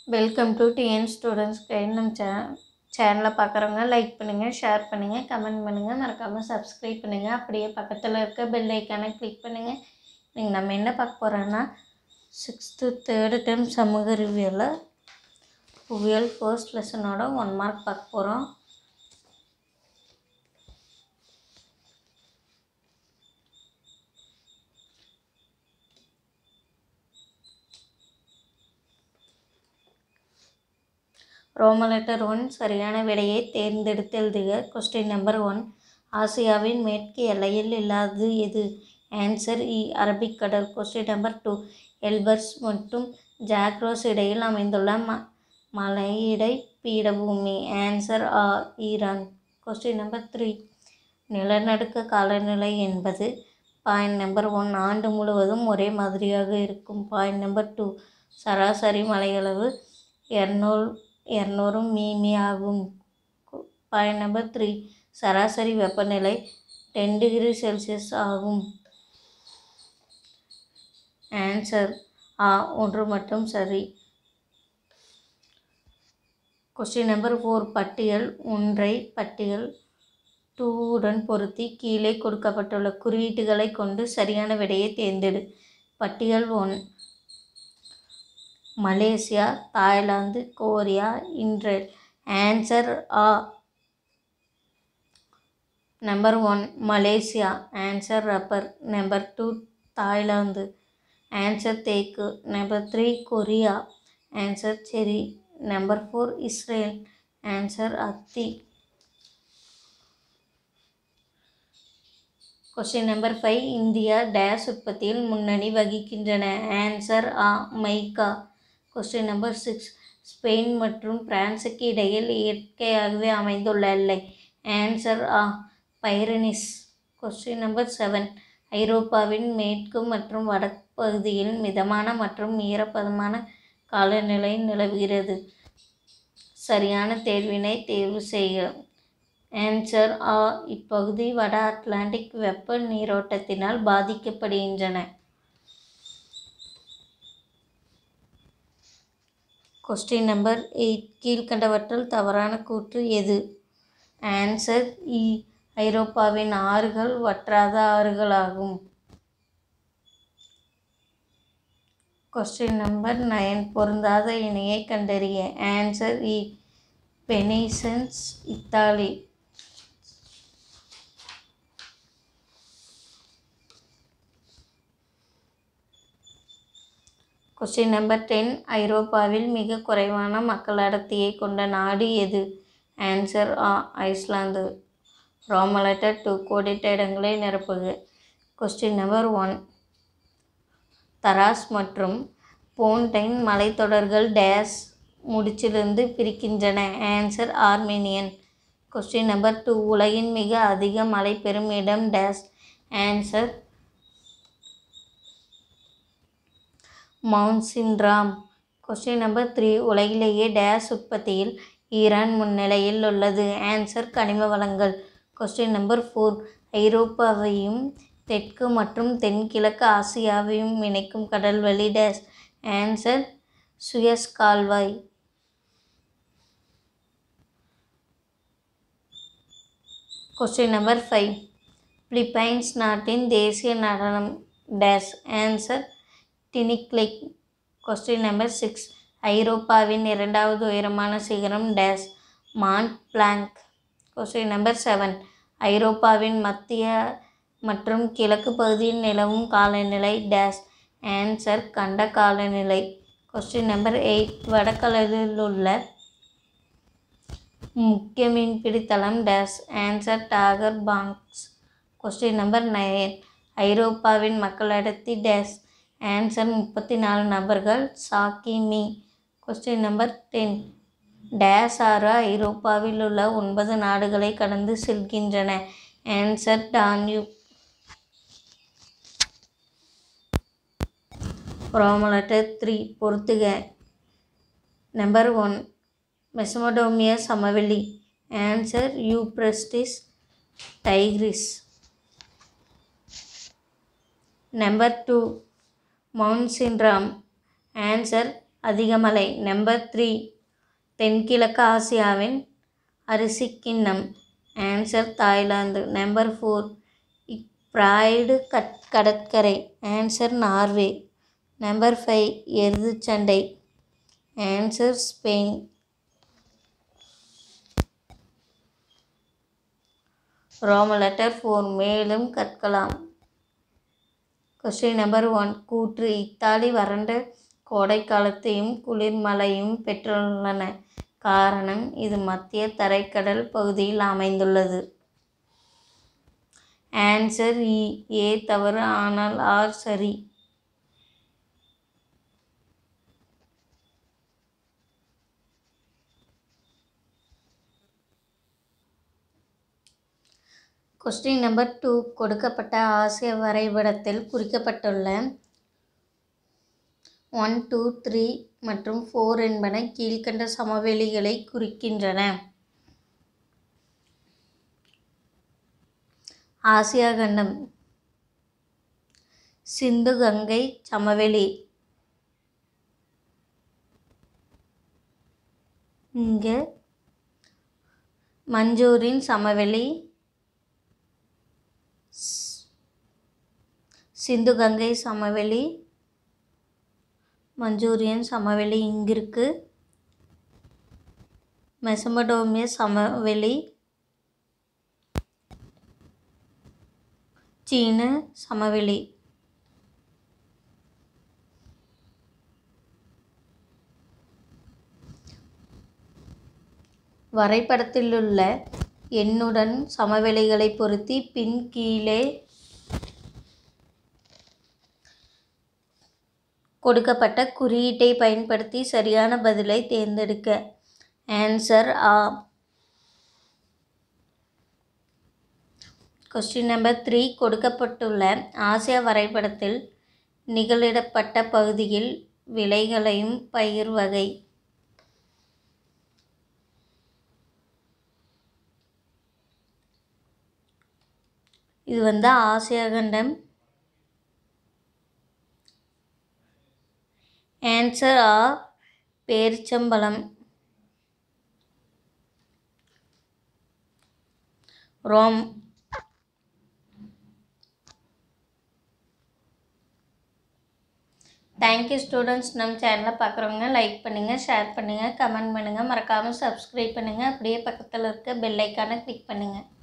welcome to TN students guide நம்ம சே சேனலை பார்க்குறவங்க லைக் பண்ணுங்கள் ஷேர் பண்ணுங்கள் கமெண்ட் பண்ணுங்கள் மறக்காமல் சப்ஸ்கிரைப் பண்ணுங்கள் அப்படியே பக்கத்தில் இருக்க பெல் ஐக்கானை கிளிக் பண்ணுங்கள் நீங்கள் நம்ம என்ன பார்க்க போகிறோன்னா சிக்ஸ்த்து தேர்டு டைம் சமூக அறிவியலில் புவியல் ஃபர்ஸ்ட் லெசனோட ஒன் மார்க் பார்க்க போகிறோம் ரோம லெட்டர் ஒன் சரியான விடையை தேர்ந்தெடுத்து எழுதுக கொஸ்டின் நம்பர் ஒன் ஆசியாவின் மேற்கு எல்லையில் இல்லாதது எது ஆன்சர் இ அரபிக்கடல் கொஸ்டின் நம்பர் டூ எல்பர்ஸ் மற்றும் ஜாக்ரோஸ் இடையில் அமைந்துள்ள ம மலையிடை பீடபூமி ஆன்சர் ஆ ஈரான் கொஸ்டின் நம்பர் த்ரீ நிலநடுக்க காலநிலை என்பது பாயிண்ட் நம்பர் ஒன் ஆண்டு முழுவதும் ஒரே மாதிரியாக இருக்கும் பாயிண்ட் நம்பர் டூ சராசரி மழையளவு இரநூறு இரநூறு மீமி ஆகும் பாயிண்ட் நம்பர் த்ரீ சராசரி வெப்பநிலை டென் டிகிரி செல்சியஸ் ஆகும் ஆன்சர் ஆ ஒன்று மட்டும் சரி கொஸ்டின் நம்பர் ஃபோர் பட்டியல் ஒன்றை பட்டியல் டூவுடன் பொருத்தி கீழே கொடுக்கப்பட்டுள்ள குறியீட்டுகளை கொண்டு சரியான விடையை தேர்ந்தெடு பட்டியல் one Malaysia Thailand Korea Israel answer ஆ number one Malaysia answer rubber number two Thailand answer தேக்கு number three Korea answer cherry number four Israel answer அத்தி question number five India dash உற்பத்தியில் முன்னணி வகிக்கின்றன ஆன்சர் ஆ mica question number six Spain மற்றும் பிரான்சுக்கு இடையில் இயற்கையாகவே அமைந்துள்ள எல்லை ஆன்சர் ஆ பைரனிஸ் கொஸ்டின் நம்பர் செவன் ஐரோப்பாவின் மேற்கு மற்றும் வடக்கு பகுதியில் மிதமான மற்றும் ஈரப்பதமான காலநிலை நிலவுகிறது சரியான தேர்வினை தேர்வு செய்க ஆன்சர் ஆ இப்பகுதி வட அட்லாண்டிக் வெப்ப நீரோட்டத்தினால் பாதிக்கப்படுகின்றன கொஸ்டின் நம்பர் எயிட் கீழ்கண்டவற்றில் தவறான கூற்று எது ஆன்சர் இ ஐரோப்பாவின் ஆறுகள் வற்றாத ஆறுகளாகும் கொஸ்டின் நம்பர் நைன் பொருந்தாத இணையை கண்டறிய ஆன்சர் இ பெனிசன்ஸ் இத்தாலி கொஸ்டின் நம்பர் டென் ஐரோப்பாவில் மிக குறைவான மக்கள் அடர்த்தியை கொண்ட நாடு எது ஆன்சர் ஆ ஐஸ்லாந்து ரோமலெட்டர் டூ கோடிட்ட இடங்களை நிரப்புக கொஸ்டின் நம்பர் ஒன் தராஸ் மற்றும் போன்டைன் மலைத்தொடர்கள் டேஸ் முடிச்சிலிருந்து பிரிக்கின்றன answer Armenian question number two உலகின் மிக அதிக மழை பெறும் இடம் dash answer mount Mawsynram question number three உலகிலேயே டேஸ் உற்பத்தியில் ஈரான் முன்னிலையில் உள்ளது ஆன்சர் கனிம வளங்கள் கொஸ்டின் நம்பர் ஃபோர் ஐரோப்பாவையும் தெற்கு மற்றும் தென்கிழக்கு ஆசியாவையும் இணைக்கும் கடல்வழி டேஸ் ஆன்சர் சுயஸ் கால்வாய் கொஸ்டின் நம்பர் ஃபைவ் பிலிப்பைன்ஸ் நாட்டின் தேசிய நடனம் dash answer Tinikling question number six ஐரோப்பாவின் இரண்டாவது உயரமான சிகரம் dash Mont Blanc question number seven ஐரோப்பாவின் மத்திய மற்றும் கிழக்கு பகுதியில் நிலவும் காலநிலை டேஸ் ஆன்சர் கண்ட காலநிலை கொஸ்டின் நம்பர் எயிட் வடகடலில் உள்ள முக்கிய மீன்பிடி தளம் dash answer Dogger Banks question number nine ஐரோப்பாவின் மக்கள் அடர்த்தி டேஸ் ஆன்சர் முப்பத்தி நாலு நபர்கள் சாக்கி மீ கொஸ்டின் நம்பர் டென் டேஸ் ஆறு ஐரோப்பாவில் உள்ள ஒன்பது நாடுகளை கடந்து செல்கின்றன ஆன்சர் டான்யூப் ரோமலெட்டர் த்ரீ பொறுத்துக நம்பர் ஒன் மெசமடோமியா சமவெளி answer Euphrates Tigris number two mount Mawsynram answer அதிக மழை நம்பர் த்ரீ தென்கிழக்கு ஆசியாவின் அரிசி கிண்ணம் ஆன்சர் தாய்லாந்து நம்பர் ஃபோர் இப்ராய்டு கட் கடற்கரை ஆன்சர் நார்வே நம்பர் ஃபைவ் எருதுச்சண்டை answer Spain Roman letter four மேலும் கற்கலாம் கொஸ்டின் நம்பர் ஒன் கூற்று இத்தாலி வறண்ட கோடை காலத்தையும் குளிர் மழையும் பெற்றுள்ளன காரணம் இது மத்திய தரைக்கடல் பகுதியில் அமைந்துள்ளது ஆன்சர் இ ஏ தவறு ஆனால் ஆர் சரி கொஸ்டின் நம்பர் டூ கொடுக்கப்பட்ட ஆசிய வரைபடத்தில் குறிக்கப்பட்டுள்ள ஒன் டூ த்ரீ மற்றும் ஃபோர் என்பன கீழ்கண்ட சமவெளிகளை குறிக்கின்றன ஆசியா கண்டம் சிந்து கங்கை சமவெளி இங்கே மஞ்சூரின் சமவெளி சிந்து கங்கை சமவெளி மஞ்சூரியன் சமவெளி இங்கே இருக்கு மெசமடோமிய சமவெளி சீன சமவெளி வரைபடத்திலுள்ள எண்ணுடன் சமவெளிகளை பொருத்தி பின் கீழே கொடுக்கப்பட்ட குறியீட்டை பயன்படுத்தி சரியான பதிலை தேர்ந்தெடுக்க ஆன்சர் ஆ கொஸ்டின் நம்பர் த்ரீ கொடுக்கப்பட்டுள்ள ஆசியா வரைபடத்தில் நிகழிடப்பட்ட பகுதியில் விலைகளையும் பயிர் வகை இது வந்து ஆசியா கண்டம் ஆன்சர் ஆ பேரிச்சம்பழம் ரோம் தேங்க்யூ ஸ்டூடெண்ட்ஸ் நம்ம சேனலை பார்க்குறவங்க லைக் பண்ணுங்கள் ஷேர் பண்ணுங்கள் கமெண்ட் பண்ணுங்கள் மறக்காமல் சப்ஸ்கிரைப் பண்ணுங்கள் அப்படியே பக்கத்தில் இருக்க பெல் ஐக்கானை கிளிக் பண்ணுங்கள்